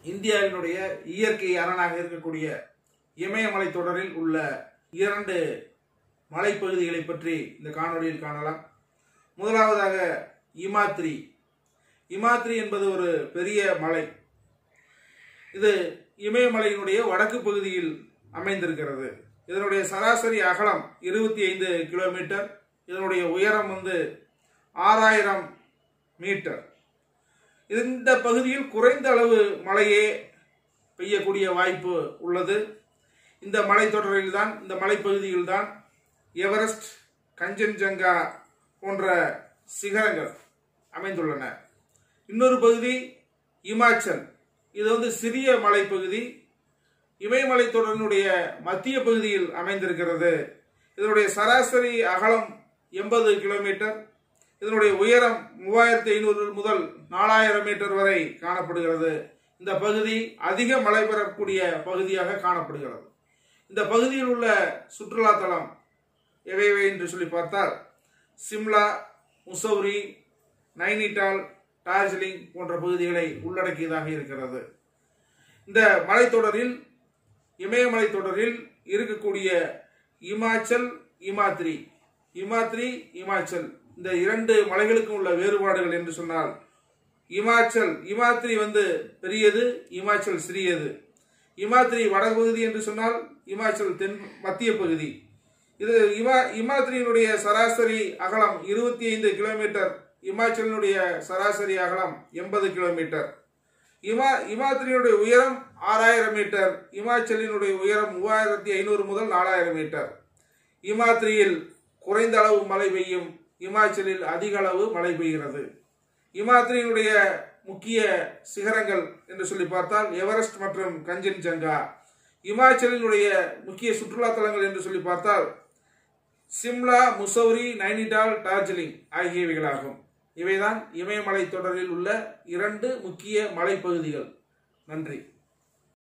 இந்தியாவினுடைய இயற்கை அரணாக இருக்கக்கூடிய இமயமலை தொடரில் உள்ள இரண்டு மலைப்பகுதிகளை பற்றி இந்த காணொளியில் காணலாம் முதலாவதாக இமாத்ரி இமாத்ரி என்பது ஒரு பெரிய மலை இது இமயமலையினுடைய வடக்கு பகுதியில் அமைந்திருக்கிறது இதனுடைய சராசரி அகலம் இருபத்தி ஐந்து கிலோமீட்டர் இதனுடைய உயரம் வந்து ஆறாயிரம் மீட்டர் இந்த பகுதியில் குறைந்த அளவு மழையே பெய்யக்கூடிய வாய்ப்பு உள்ளது இந்த மலைத்தொடரில் தான் இந்த மலைப்பகுதியில் தான் எவரெஸ்ட் கஞ்சன்ஜங்கா போன்ற சிகரங்கள் அமைந்துள்ளன இன்னொரு பகுதி இமாச்சல் இது வந்து சிறிய மலைப்பகுதி இமயமலை தொடரினுடைய மத்திய பகுதியில் அமைந்திருக்கிறது இதனுடைய சராசரி அகலம் எண்பது கிலோமீட்டர் இதனுடைய உயரம் மூவாயிரத்தி ஐநூறு முதல் நாலாயிரம் மீட்டர் வரை காணப்படுகிறது இந்த பகுதி அதிக மழை பெறக்கூடிய பகுதியாக காணப்படுகிறது இந்த பகுதியில் உள்ள சுற்றுலா தலம் எவையவை என்று சொல்லி பார்த்தால் சிம்லா முசௌரி நைனிடால் டார்ஜிலிங் போன்ற பகுதிகளை உள்ளடக்கியதாக இருக்கிறது இந்த மலைத்தொடரில் இமயமலை தொடரில் இருக்கக்கூடிய இமாச்சல் இமாத்ரி இமாத்ரி இமாச்சல் இந்த இரண்டு மலைகளுக்கும் உள்ள வேறுபாடுகள் என்று சொன்னால் இமாச்சல் இமாத்ரி வந்து பெரியது இமாச்சல் சிறியது இமாத்ரி வடபகுதி என்று சொன்னால் இமாச்சல் தென் மத்திய பகுதி இது இமா இமாத்ரியினுடைய சராசரி அகலம் இருபத்தி ஐந்து கிலோமீட்டர் இமாச்சலினுடைய சராசரி அகலம் எண்பது கிலோமீட்டர் இமா இமாத்திரியினுடைய உயரம் ஆறாயிரம் மீட்டர் இமாச்சலினுடைய உயரம் மூவாயிரத்தி ஐநூறு முதல் நாலாயிரம் மீட்டர் இமாத்திரியில் குறைந்த அளவு மழை பெய்யும் இமாச்சலில் அதிக அளவு மழை பெய்கிறது இமாத்திரியினுடைய முக்கிய சிகரங்கள் என்று சொல்லி பார்த்தால் எவரெஸ்ட் மற்றும் கஞ்சன்ஜங்கா இமாச்சலினுடைய முக்கிய சுற்றுலா தலங்கள் என்று சொல்லி பார்த்தால் சிம்லா முசௌரி நைனிடால் டார்ஜிலிங் ஆகியவைகளாகும் இவைதான் இமயமலை தொடரில் உள்ள இரண்டு முக்கிய மலைப்பகுதிகள் நன்றி